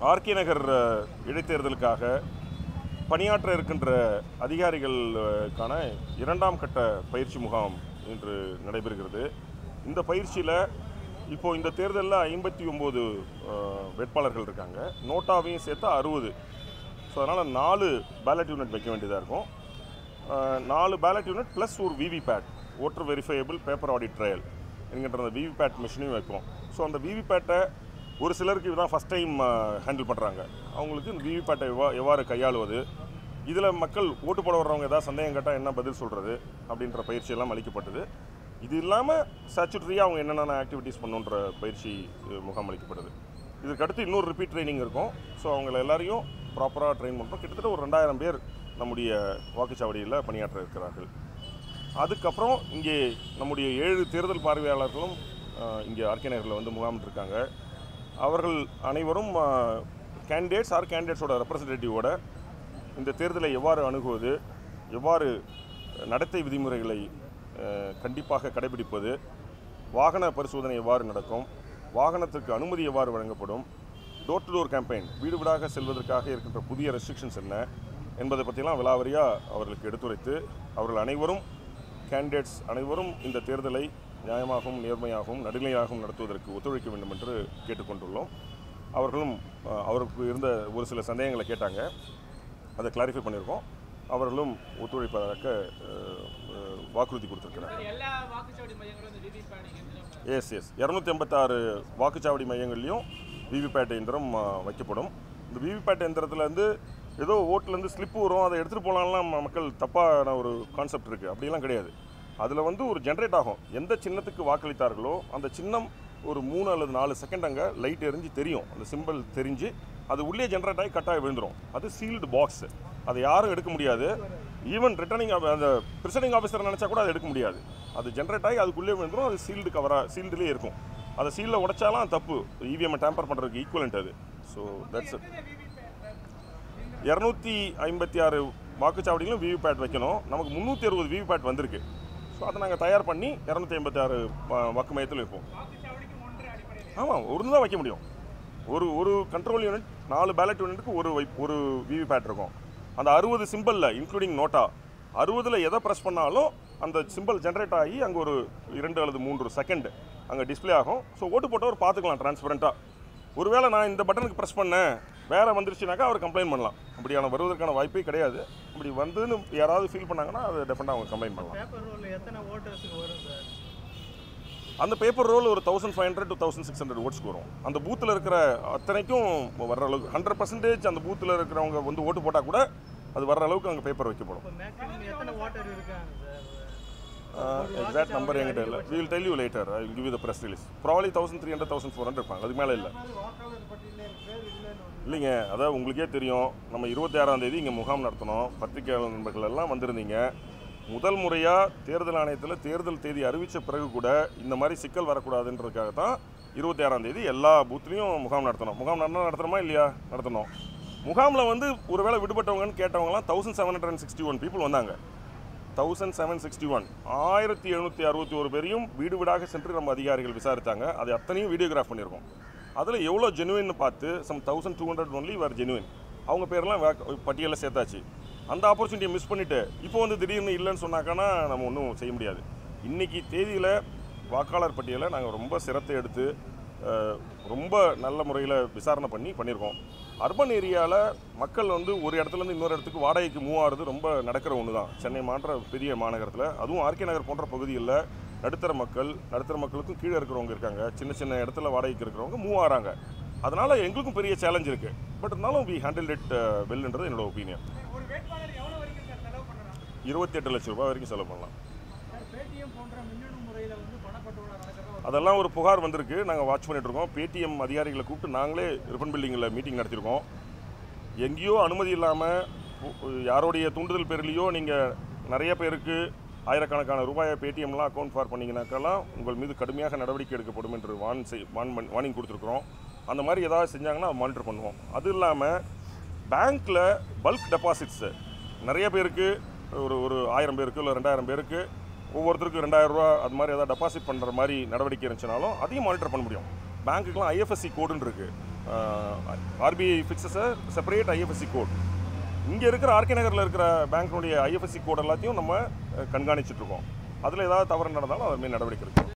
RK நகர் அஹ், இடைத்தேர்தலுக்காக பணியாற்ற இருக்கின்ற அதிகாரிகளுக்கான இரண்டாம் கட்ட பயிற்சி முகாம் இன்று நடைபெறுகிறது இந்த பயிற்சியில் இப்போ இந்த தேர்தலில் ஐம்பத்தி ஒம்பது வேட்பாளர்கள் இருக்காங்க நோட்டாவையும் சேர்த்து அறுபது ஸோ அதனால் நாலு பேலட் யூனிட் வைக்க வேண்டியதாக இருக்கும் அஹ், நாலு பேலட் யூனிட் ப்ளஸ் ஒரு VVPAT voter verifiable paper audit trail என்கின்ற அந்த விவிபேட் மிஷினையும் வைப்போம் ஸோ அந்த விவிபேட்டை ஒரு சிலருக்கு இதுதான் ஃபஸ்ட் டைம் ஹேண்டில் பண்ணுறாங்க அவங்களுக்கு இந்த விவிபேட்டை எவ்வா எவ்வாறு கையாளுவது இதில் மக்கள் ஓட்டு போட வர்றவங்க ஏதாவது சந்தேகம் கேட்டால் என்ன பதில் சொல்கிறது அப்படின்ற பயிற்சியெல்லாம் அளிக்கப்பட்டது இது இல்லாமல் ஸ்டாச்சுட்ரியாக அவங்க என்னென்ன ஆக்டிவிட்டீஸ் பண்ணுன்ற பயிற்சி அஹ், முகாம் அளிக்கப்படுது இதுக்கு அடுத்து இன்னொரு ரிப்பீட் ட்ரைனிங் இருக்கும் ஸோ அவங்கள எல்லாரையும் ப்ராப்பராக ட்ரெயின் பண்ணுறோம் கிட்டத்தட்ட ஒரு ரெண்டாயிரம் பேர் நம்முடைய வாக்குச்சாவடியில் பணியாற்ற இருக்கிறார்கள் அதுக்கப்புறம் இங்கே நம்முடைய ஏழு தேர்தல் பார்வையாளர்களும் அஹ், இங்கே ஆர்கே நகரில் வந்து முகாமிட்டிருக்காங்க அவர்கள் அனைவரும் கேண்டிடேட்ஸ் ஆர் கேண்டிடேட்ஸோட ரெப்ரசன்டேட்டிவோட இந்த தேர்தலை எவ்வாறு அணுகுவது எவ்வாறு நடத்தை விதிமுறைகளை அஹ், கண்டிப்பாக கடைபிடிப்பது வாகன பரிசோதனை எவ்வாறு நடக்கும் வாகனத்துக்கு அனுமதி எவ்வாறு வழங்கப்படும் டோர் டு டோர் கேம்பெயின் வீடு வீடாக செல்வதற்காக இருக்கின்ற புதிய ரெஸ்ட்ரிக்ஷன்ஸ் என்ன என்பதை பற்றிலாம் விலாவரியாக அவர்களுக்கு எடுத்துரைத்து அவர்கள் அனைவரும் கேண்டிடேட்ஸ் அனைவரும் இந்த தேர்தலை நியாயமாகவும் நேர்மையாகவும் நடுநிலையாகவும் நடத்துவதற்கு ஒத்துழைக்க வேண்டும் என்று கேட்டுக்கொண்டுள்ளோம் அவர்களும் அஹ், அவருக்கு இருந்த ஒரு சில சந்தேகங்களை கேட்டாங்க அதை கிளாரிஃபை பண்ணியிருக்கோம் அவர்களும் ஒத்துழைப்பதற்கு அஹ், அஹ், வாக்குறுதி கொடுத்துருக்கிறார் எல்லா வாக்குச்சாவடி மையங்களும் இந்த விவிபேட் எந்திரம் எஸ் எஸ் இரநூத்தி எண்பத்தாறு வாக்குச்சாவடி மையங்கள்லையும் விவிபேட் எந்திரம் ஆ, வைக்கப்படும் இந்த விவிபேட் எந்திரத்துலேருந்து ஏதோ ஓட்டுலேருந்து ஸ்லிப் வரும் அதை எடுத்துகிட்டு போகலான்லாம் ம- மக்கள் தப்பான ஒரு கான்செப்ட் இருக்குது அப்படிலாம் கிடையாது அதில் வந்து ஒரு ஜென்ரேட் ஆகும் எந்த சின்னத்துக்கு வாக்களித்தார்களோ அந்த சின்னம் ஒரு மூணு அல்லது நாலு செகண்ட் அங்கே லைட் எரிஞ்சு தெரியும் அந்த சிம்பிள் தெரிஞ்சு அது உள்ளே ஜென்ரேட் ஆகி கட்டாக விழுந்துடும் அது சீல்டு பாக்ஸ் அதை யாரும் எடுக்க முடியாது ஈவன் ரிட்டர்னிங் அந்த ப்ரிசைடிங் ஆஃபீஸர் நினச்சா கூட அதை எடுக்க முடியாது அது ஜென்ரேட் ஆகி அதுக்குள்ளே விழுந்துடும் அது சீல்டு கவராக சீல்டுலேயே இருக்கும் அதை சீலில் உடைச்சாலாம் தப்பு இவிஎம்ஐ டேம்பர் பண்ணுறதுக்கு ஈக்குவலண்ட் அது ஸோ தட்ஸ் இரநூத்தி ஐம்பத்தி ஆறு வாக்குச்சாவடிகளும் விவிபேட் வைக்கணும் நமக்கு முந்நூற்றி அறுபது விவிபேட் வந்திருக்கு ஸோ அதை நாங்கள் தயார் பண்ணி இரநூத்தி ஐம்பத்தி ஆறு வாக்கு மையத்தில் வைப்போம் வாக்குச்சாவடிக்கு ஒன்று அடிப்படையில் ஆமாம் ஒரு தான் வைக்க முடியும் ஒரு ஒரு கண்ட்ரோல் யூனிட் நாலு பேலட் யூனிட்டுக்கு ஒரு வை ஒரு விவிபேட் இருக்கும் அந்த அறுபது சிம்பிளில் இன்க்ளூடிங் நோட்டா அறுபதில் எதை ப்ரெஸ் பண்ணாலும் அந்த சிம்பிள் ஜென்ரேட் ஆகி அங்கே ஒரு இரண்டு அல்லது மூன்று செகண்ட் அங்கே டிஸ்ப்ளே ஆகும் ஸோ ஓட்டு போட்டவர் பார்த்துக்கலாம் டிரான்ஸ்பரண்ட்டாக ஒருவேளை நான் இந்த பட்டனுக்கு ப்ரெஸ் பண்ணேன் வேற வந்துருச்சுனாக்கா அவர் கம்ப்ளைண்ட் பண்ணலாம் அப்படியான வருவதற்கான வாய்ப்பே கிடையாது அப்படி வந்துன்னு யாராவது ஃபீல் பண்ணாங்கன்னா அதை டெஃபினட்டாக அவங்க கம்ப்ளைண்ட் பண்ணலாம் பேப்பர் ரோல் எத்தனை ஓட்டர்ஸுக்கு வரும் சார் அந்த பேப்பர் ரோல் ஒரு thousand five hundred to thousand six hundred ஓட்ஸ்க்கு வரும் அந்த பூத்தில் இருக்கிற அத்தனைக்கும் வர்ற அளவுக்கு ஹண்ட்ரட் பர்சன்டேஜ் அந்த பூத்தில் இருக்கிறவங்க வந்து ஓட்டு போட்டால் கூட அது வர்ற அளவுக்கு அங்கே பேப்பர் வைக்கப்படும் இப்போ மேக்ஸிமம் எத்தனை ஓட்டர் இருக்காங்க சார் எக்ஸாக்ட் நம்பர் என்கிட்ட இல்லை will tell you later I will give you the press release probably thousand three hundred thousand four hundred இருப்பாங்க அதுக்கு மேலே இல்லை வாக்காளர் பட்டியலில் பேர் இல்லைன்னு இல்லைங்க அதாவது உங்களுக்கே தெரியும் நம்ம இருபத்தி ஆறாம் தேதி இங்கே முகாம் நடத்தினோம் பத்திரிகையாளர் நண்பர்கள் எல்லாம் வந்திருந்தீங்க முதல் முறையாக தேர்தல் ஆணையத்தில் தேர்தல் தேதி அறிவித்த பிறகு கூட இந்த மாதிரி சிக்கல் வரக்கூடாதுன்றதுக்காக தான் இருபத்தி ஆறாம் தேதி எல்லா பூத்லேயும் முகாம் நடத்தணும் முகாம் நடத்தினா நடத்துகிறோமா இல்லையா நடத்தணும் முகாமில் வந்து ஒருவேளை விடுபட்டவங்கன்னு கேட்டவங்கலாம் thousand seven hundred and sixty one people வந்தாங்க தௌசண்ட் செவன் சிக்ஸ்டி ஒன் ஆயிரத்தி எழுநூற்றி அறுபத்தி ஒரு பேரையும் வீடு வீடாக சென்று நம்ம அதிகாரிகள் விசாரித்தாங்க அது அத்தனையும் வீடியோகிராஃப் பண்ணியிருக்கோம் அதில் எவ்வளோ ஜெனுவின்னு பார்த்து some thousand two hundred only வேறு ஜெனுவின் அவங்க பேர்லாம் வேக்க- பட்டியலில் சேர்த்தாச்சு அந்த ஆப்பர்ச்சுனிட்டியை மிஸ் பண்ணிவிட்டு இப்போ வந்து திடீர்னு இல்லைன்னு சொன்னாக்கானா நம்ம ஒன்றும் செய்ய முடியாது இன்றைக்கி தேதியில் வாக்காளர் பட்டியலை நாங்கள் ரொம்ப சிரத்தை எடுத்து அஹ், ரொம்ப நல்ல முறையில் விசாரணை பண்ணி பண்ணியிருக்கோம் அர்பன் ஏரியாவில் மக்கள் வந்து ஒரு இடத்துலேருந்து இன்னொரு இடத்துக்கு வாடகைக்கு மூவ் ஆகிறது ரொம்ப நடக்கிற ஒன்று தான் சென்னை மாற்ற பெரிய மாநகரத்தில் அதுவும் ஆர்கே நகர் போன்ற பகுதிகளில் நடுத்தர மக்கள் நடுத்தர மக்களுக்கும் கீழே இருக்கிறவங்க இருக்காங்க சின்ன சின்ன இடத்துல வாடகைக்கு இருக்கிறவங்க மூவ் ஆகிறாங்க அதனால் எங்களுக்கும் பெரிய சேலஞ்ச் இருக்குது பட் இருந்தாலும் வி ஹேண்டில் இட் வெல்ன்றது என்னோட ஒப்பீனியன் ஒரு வேட்பாளர் எவ்வளோ வரைக்கும் சார் செலவு பண்ணலாம் இருபத்தி எட்டு லட்ச ரூபாய் வரைக்கும் செலவு பண்ணலாம் சார் பேடிஎம் போன்ற மின்னணு முறையில் வந்து பணப்பட்டுவாடா நடக்கிறதா அதெல்லாம் ஒரு புகார் வந்திருக்கு நாங்கள் வாட்ச் பண்ணிட்டு இருக்கோம் பேடிஎம் அதிகாரிகளை கூப்பிட்டு நாங்களே ரிப்பன் பில்டிங்கில் மீட்டிங் நடத்தியிருக்கோம் எங்கேயோ அனுமதி இல்லாமல் யாருடைய தூண்டுதல் பேர்லேயோ நீங்கள் நிறைய பேருக்கு ஆயிரக்கணக்கான ரூபாயை பேடிஎம்லாம் அக்கௌண்ட் ஃபார் பண்ணிங்கனாக்கெல்லாம் உங்கள் மீது கடுமையாக நடவடிக்கை எடுக்கப்படும் என்று வார்ன் செய் வான் வார்னிங் கொடுத்துருக்குறோம் அந்த மாதிரி ஏதாவது செஞ்சாங்கன்னா மானிட்டர் பண்ணுவோம் அது இல்லாமல் பேங்க்கில் பல்க் டெபாசிட்ஸு நிறைய பேருக்கு ஒரு ஒரு ஆயிரம் பேருக்கு இல்லை ரெண்டாயிரம் பேருக்கு ஒவ்வொருத்தருக்கும் ரெண்டாயிரம் ரூபா அது மாதிரி ஏதாவது டெபாசிட் பண்ணுற மாதிரி நடவடிக்கை இருந்துச்சுனாலும் அதையும் மானிட்டர் பண்ண முடியும் பேங்க்குக்கெலாம் ஐஎஃப்எஸ்சி கோடுன்னு இருக்குது RBI fixes a separate IFSC code இங்கே இருக்கிற ஆர்கே நகரில் இருக்கிற பேங்க்கினுடைய ஐஎஃப்எஸ்சி கோட் எல்லாத்தையும் நம்ம அஹ், கண்காணிச்சிட்டு இருக்கோம் அதில் ஏதாவது தவறு நடந்தாலும் அது மாதிரி நடவடிக்கை எடுக்கும்